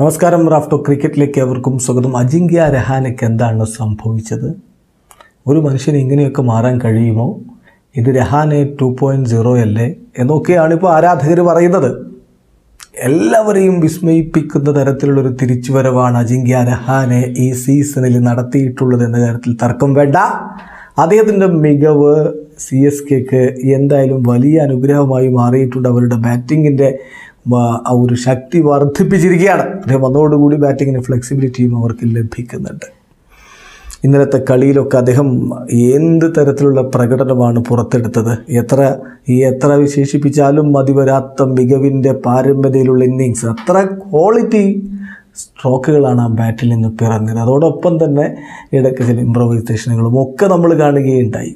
നമസ്കാരം റാഫ്റ്റോ ക്രിക്കറ്റിലേക്ക് അവർക്കും സ്വാഗതം അജിങ്ക്യ രഹാനയ്ക്ക് എന്താണ് സംഭവിച്ചത് ഒരു മനുഷ്യന് ഇങ്ങനെയൊക്കെ മാറാൻ കഴിയുമോ ഇത് രഹാനെ ടു പോയിൻറ്റ് സീറോ അല്ലേ എന്നൊക്കെയാണ് ഇപ്പോൾ ആരാധകർ പറയുന്നത് എല്ലാവരെയും വിസ്മയിപ്പിക്കുന്ന തരത്തിലുള്ളൊരു തിരിച്ചുവരവാണ് അജിങ്ക്യ രഹാനെ ഈ സീസണിൽ നടത്തിയിട്ടുള്ളത് എന്ന കാര്യത്തിൽ തർക്കം വേണ്ട അദ്ദേഹത്തിൻ്റെ മികവ് സി എസ് കെക്ക് എന്തായാലും വലിയ അനുഗ്രഹമായി മാറിയിട്ടുണ്ട് അവരുടെ ബാറ്റിങ്ങിൻ്റെ ആ ഒരു ശക്തി വർദ്ധിപ്പിച്ചിരിക്കുകയാണ് അദ്ദേഹം വന്നതോടുകൂടി ബാറ്റിങ്ങിന് ഫ്ലെക്സിബിലിറ്റിയും അവർക്ക് ലഭിക്കുന്നുണ്ട് ഇന്നലത്തെ കളിയിലൊക്കെ അദ്ദേഹം എന്ത് തരത്തിലുള്ള പ്രകടനമാണ് പുറത്തെടുത്തത് എത്ര ഈ എത്ര വിശേഷിപ്പിച്ചാലും മതി വരാത്ത മികവിൻ്റെ പാരമ്പര്യയിലുള്ള ഇന്നിങ്സ് അത്ര ക്വാളിറ്റി സ്ട്രോക്കുകളാണ് ആ ബാറ്റിൽ നിന്ന് പിറന്നത് അതോടൊപ്പം തന്നെ ഇടയ്ക്ക് ചില ഇമ്പ്രവൈസേഷനുകളും ഒക്കെ നമ്മൾ കാണുകയുണ്ടായി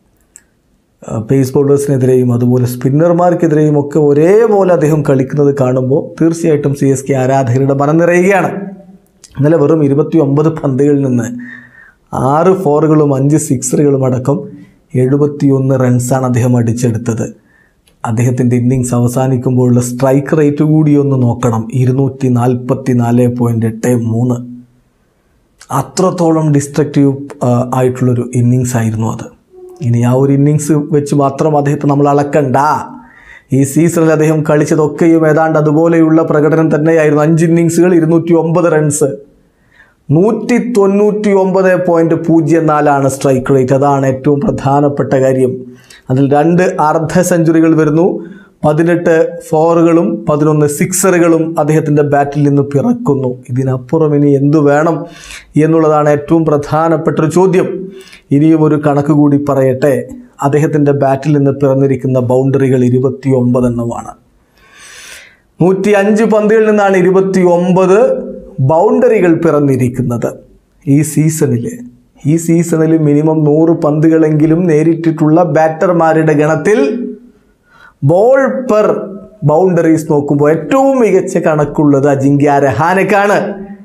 പേസ് ബൗളേഴ്സിനെതിരെയും അതുപോലെ സ്പിന്നർമാർക്കെതിരെയും ഒക്കെ ഒരേപോലെ അദ്ദേഹം കളിക്കുന്നത് കാണുമ്പോൾ തീർച്ചയായിട്ടും സി എസ് കെ ആരാധകരുടെ മനം നിറയുകയാണ് ഇന്നലെ വെറും ഇരുപത്തി ഒമ്പത് പന്തുകളിൽ നിന്ന് ആറ് ഫോറുകളും അഞ്ച് സിക്സറുകളും അടക്കം എഴുപത്തിയൊന്ന് റൺസാണ് അദ്ദേഹം അടിച്ചെടുത്തത് അദ്ദേഹത്തിൻ്റെ ഇന്നിങ്സ് അവസാനിക്കുമ്പോഴുള്ള സ്ട്രൈക്ക് റേറ്റ് കൂടി ഒന്ന് നോക്കണം ഇരുന്നൂറ്റി നാൽപ്പത്തി നാല് പോയിൻറ്റ് എട്ട് മൂന്ന് അത്രത്തോളം ഡിസ്ട്രക്റ്റീവ് ആയിട്ടുള്ളൊരു ഇന്നിങ്സ് ആയിരുന്നു അത് ഇനി ആ ഒരു ഇന്നിങ്സ് വെച്ച് മാത്രം അദ്ദേഹത്തെ നമ്മൾ അളക്കണ്ട ഈ സീസണിൽ അദ്ദേഹം കളിച്ചതൊക്കെയും ഏതാണ്ട് അതുപോലെയുള്ള പ്രകടനം തന്നെയായിരുന്നു അഞ്ച് ഇന്നിങ്സുകൾ ഇരുന്നൂറ്റി ഒമ്പത് റൺസ് നൂറ്റി തൊണ്ണൂറ്റി ഒമ്പത് പോയിൻറ്റ് പൂജ്യം നാലാണ് സ്ട്രൈക്ക് റേറ്റ് അതാണ് ഏറ്റവും പ്രധാനപ്പെട്ട കാര്യം അതിൽ രണ്ട് അർദ്ധ സെഞ്ചുറികൾ വരുന്നു പതിനെട്ട് ഫോറുകളും പതിനൊന്ന് സിക്സറുകളും അദ്ദേഹത്തിൻ്റെ ബാറ്റിൽ നിന്ന് പിറക്കുന്നു ഇതിനപ്പുറം ഇനി എന്തു വേണം എന്നുള്ളതാണ് ഏറ്റവും പ്രധാനപ്പെട്ട ഒരു ചോദ്യം ഇനിയും ഒരു കണക്ക് കൂടി പറയട്ടെ അദ്ദേഹത്തിൻ്റെ ബാറ്റിൽ നിന്ന് പിറന്നിരിക്കുന്ന ബൗണ്ടറികൾ ഇരുപത്തി ഒമ്പതെണ്ണമാണ് നൂറ്റി അഞ്ച് പന്തുകളിൽ നിന്നാണ് ഇരുപത്തി ഒമ്പത് ബൗണ്ടറികൾ പിറന്നിരിക്കുന്നത് ഈ സീസണിൽ ഈ സീസണിൽ മിനിമം നൂറ് പന്തുകളെങ്കിലും നേരിട്ടിട്ടുള്ള ബാറ്റർമാരുടെ ഗണത്തിൽ ബോൾ പെർ ബൗണ്ടറീസ് നോക്കുമ്പോൾ ഏറ്റവും മികച്ച കണക്കുള്ളത് അജിങ്ക്യ രഹാനക്കാണ്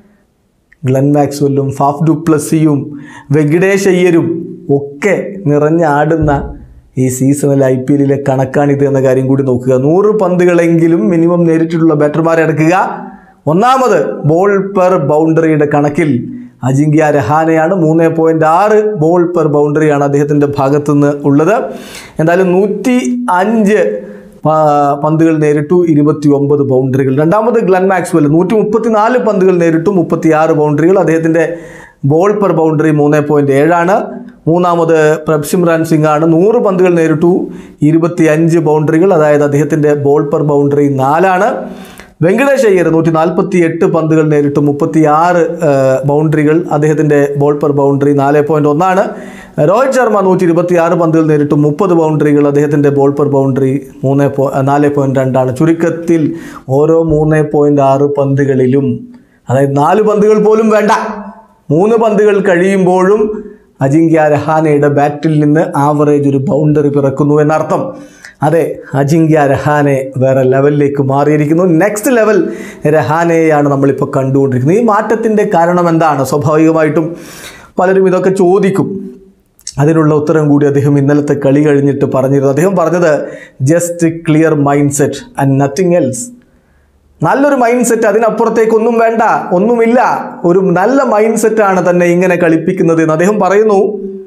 ഗ്ലൻ മാക്സ്വെല്ലും ഫാഫ് ഡുപ്ലസിയും വെങ്കടേഷ് അയ്യരും ഒക്കെ നിറഞ്ഞാടുന്ന ഈ സീസണിൽ ഐ പി എല്ലിലെ കണക്കാണിത് എന്ന കാര്യം കൂടി നോക്കുക നൂറ് പന്തുകളെങ്കിലും മിനിമം നേരിട്ടിട്ടുള്ള ബാറ്റർമാരെ അടക്കുക ഒന്നാമത് ബോൾ പെർ ബൗണ്ടറിയുടെ കണക്കിൽ അജിങ്ക്യ രഹാനയാണ് മൂന്ന് പോയിൻ്റ് ആറ് ബോൾ പെർ ബൗണ്ടറിയാണ് അദ്ദേഹത്തിൻ്റെ ഭാഗത്തുനിന്ന് ഉള്ളത് എന്തായാലും നൂറ്റി അഞ്ച് പന്തുകൾ നേരിട്ടു ഇരുപത്തി ഒമ്പത് ബൗണ്ടറികൾ രണ്ടാമത് ഗ്ലൻ മാക്സ്വെൽ നൂറ്റി മുപ്പത്തി നാല് പന്തുകൾ നേരിട്ടു മുപ്പത്തി ആറ് ബൗണ്ടറികൾ അദ്ദേഹത്തിൻ്റെ ബോൾ പെർ ബൗണ്ടറി മൂന്ന് പോയിൻറ്റ് ഏഴാണ് മൂന്നാമത് പ്രഭ്സിമ്രാൻ സിംഗ് ആണ് നൂറ് പന്തുകൾ നേരിട്ടു ഇരുപത്തി അഞ്ച് ബൗണ്ടറികൾ അതായത് അദ്ദേഹത്തിൻ്റെ ബോൾ പെർ ബൗണ്ടറി നാലാണ് വെങ്കടേഷ് അയ്യർ നൂറ്റി നാൽപ്പത്തി എട്ട് പന്തുകൾ നേരിട്ട് മുപ്പത്തി ആറ് ബൗണ്ടറികൾ അദ്ദേഹത്തിൻ്റെ ബോൾ പെർ ബൗണ്ടറി നാല് പോയിൻറ്റ് ഒന്നാണ് രോഹിത് ശർമ്മ നൂറ്റി ഇരുപത്തി ആറ് പന്തുകൾ നേരിട്ട് മുപ്പത് ബൗണ്ടറികൾ അദ്ദേഹത്തിൻ്റെ ബോൾ പെർ ബൗണ്ടറി മൂന്ന് പോ നാല് പോയിൻറ്റ് രണ്ടാണ് ചുരുക്കത്തിൽ ഓരോ മൂന്ന് പോയിൻറ്റ് ആറ് പന്തുകളിലും അതായത് നാല് പന്തുകൾ പോലും വേണ്ട മൂന്ന് പന്തുകൾ കഴിയുമ്പോഴും അജിങ്ക്യ രഹാനയുടെ ബാറ്റിൽ നിന്ന് ആവറേജ് ഒരു ബൗണ്ടറി പിറക്കുന്നു എന്നർത്ഥം അതെ അജിങ്ക്യ രഹാനെ വേറെ ലെവലിലേക്ക് മാറിയിരിക്കുന്നു നെക്സ്റ്റ് ലെവൽ രഹാനെയാണ് നമ്മളിപ്പോൾ കണ്ടുകൊണ്ടിരിക്കുന്നത് ഈ മാറ്റത്തിൻ്റെ കാരണം എന്താണ് സ്വാഭാവികമായിട്ടും പലരും ഇതൊക്കെ ചോദിക്കും അതിനുള്ള ഉത്തരം കൂടി അദ്ദേഹം ഇന്നലത്തെ കളി കഴിഞ്ഞിട്ട് പറഞ്ഞിരുന്നു അദ്ദേഹം പറഞ്ഞത് just clear mind set and nothing else നല്ലൊരു മൈൻഡ് സെറ്റ് അതിനപ്പുറത്തേക്ക് ഒന്നും വേണ്ട ഒന്നുമില്ല ഒരു നല്ല മൈൻഡ് സെറ്റാണ് തന്നെ ഇങ്ങനെ കളിപ്പിക്കുന്നത് എന്ന് അദ്ദേഹം പറയുന്നു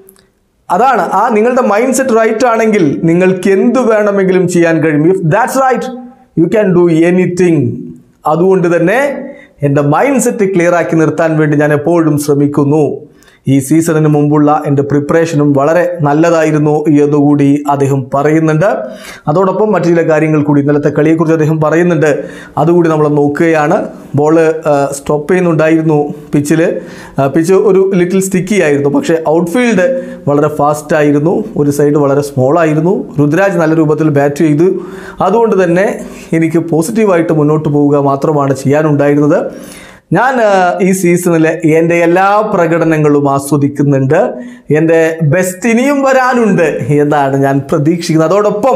അതാണ് ആ നിങ്ങളുടെ മൈൻഡ് സെറ്റ് റൈറ്റ് ആണെങ്കിൽ നിങ്ങൾക്ക് എന്ത് വേണമെങ്കിലും ചെയ്യാൻ കഴിയും if that's right you can do anything അതുകൊണ്ട് തന്നെ എൻ്റെ മൈൻഡ് സെറ്റ് ക്ലിയർ ആക്കി നിർത്താൻ വേണ്ടി ഞാൻ എപ്പോഴും ശ്രമിക്കുന്നു ഈ സീസണിന് മുമ്പുള്ള എൻ്റെ പ്രിപ്പറേഷനും വളരെ നല്ലതായിരുന്നു എന്നുകൂടി അദ്ദേഹം പറയുന്നുണ്ട് അതോടൊപ്പം മറ്റു ചില കാര്യങ്ങൾ കൂടി ഇന്നലത്തെ കളിയെക്കുറിച്ച് അദ്ദേഹം പറയുന്നുണ്ട് അതുകൂടി നമ്മൾ നോക്കുകയാണ് ബോള് സ്റ്റോപ്പ് ചെയ്യുന്നുണ്ടായിരുന്നു പിച്ചിൽ പിച്ച് ഒരു ലിറ്റിൽ സ്റ്റിക്കി ആയിരുന്നു പക്ഷേ ഔട്ട്ഫീൽഡ് വളരെ ഫാസ്റ്റ് ആയിരുന്നു ഒരു സൈഡ് വളരെ സ്മോൾ ആയിരുന്നു രുദ്രാജ് നല്ല രൂപത്തിൽ ബാറ്റ് ചെയ്തു അതുകൊണ്ട് തന്നെ എനിക്ക് പോസിറ്റീവായിട്ട് മുന്നോട്ട് പോവുക മാത്രമാണ് ചെയ്യാനുണ്ടായിരുന്നത് ഞാൻ ഈ സീസണിലെ എൻ്റെ എല്ലാ പ്രകടനങ്ങളും ആസ്വദിക്കുന്നുണ്ട് എൻ്റെ ബെസ്റ്റ് ഇനിയും വരാനുണ്ട് എന്നാണ് ഞാൻ പ്രതീക്ഷിക്കുന്നത് അതോടൊപ്പം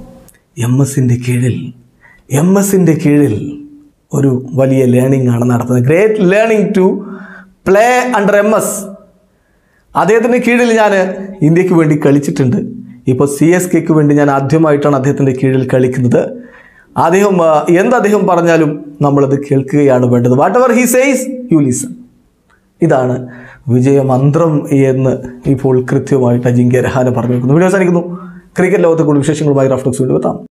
എം എസിൻ്റെ കീഴിൽ എം എസിൻ്റെ കീഴിൽ ഒരു വലിയ ലേണിംഗ് ആണ് നടത്തുന്നത് great learning to play under M S അദ്ദേഹത്തിൻ്റെ കീഴിൽ ഞാൻ ഇന്ത്യക്ക് വേണ്ടി കളിച്ചിട്ടുണ്ട് ഇപ്പോൾ സി എസ് കെക്ക് വേണ്ടി ഞാൻ ആദ്യമായിട്ടാണ് അദ്ദേഹത്തിൻ്റെ കീഴിൽ കളിക്കുന്നത് അദ്ദേഹം ആ, എന്ത് അദ്ദേഹം പറഞ്ഞാലും നമ്മളത് കേൾക്കുകയാണ് വേണ്ടത് whatever he says you listen ഇതാണ് വിജയമന്ത്രം എന്ന് ഇപ്പോൾ കൃത്യമായിട്ട് അജിങ്ക്യ രഹാന പറഞ്ഞു വെക്കുന്നു വീഡിയോ അവസാനിക്കുന്നു ക്രിക്കറ്റ് ലോകത്തെ കൂടുതൽ വിശേഷങ്ങളുമായി റഫ്ലക്സ് വീണ്ടും എത്താം